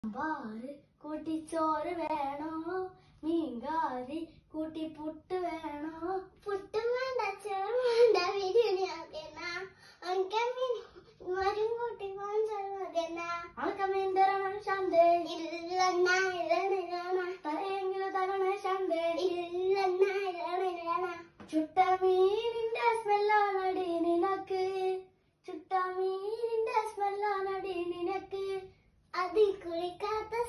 സാമ്പാറ് കൂട്ടിച്ചോറ് വേണോ മീൻകാരി കൂട്ടി പുട്ട് വേണോ പുട്ടും വേണ്ട ചോറും വേണ്ട ബിരിയാണി മതിയെന്ന എനിക്ക് മരും കൂട്ടി കൊഞ്ചൽ മതിയെന്ന അനക്ക മീൻ തരണം ശാന്തേ ഇല്ലെന്ന ഇരണിരണ തലയെങ്കിലും തരണേ ശാന്തേ ഇല്ലെന്ന ഇരണിരണ ചുട്ട മീനിന്റെ സ്മെല്ലാണടി നിനക്ക് ചുട്ട മീനിന്റെ സ്മെല്ലാണടി നിനക്ക് അതിൽ കുളിക്കാത്ത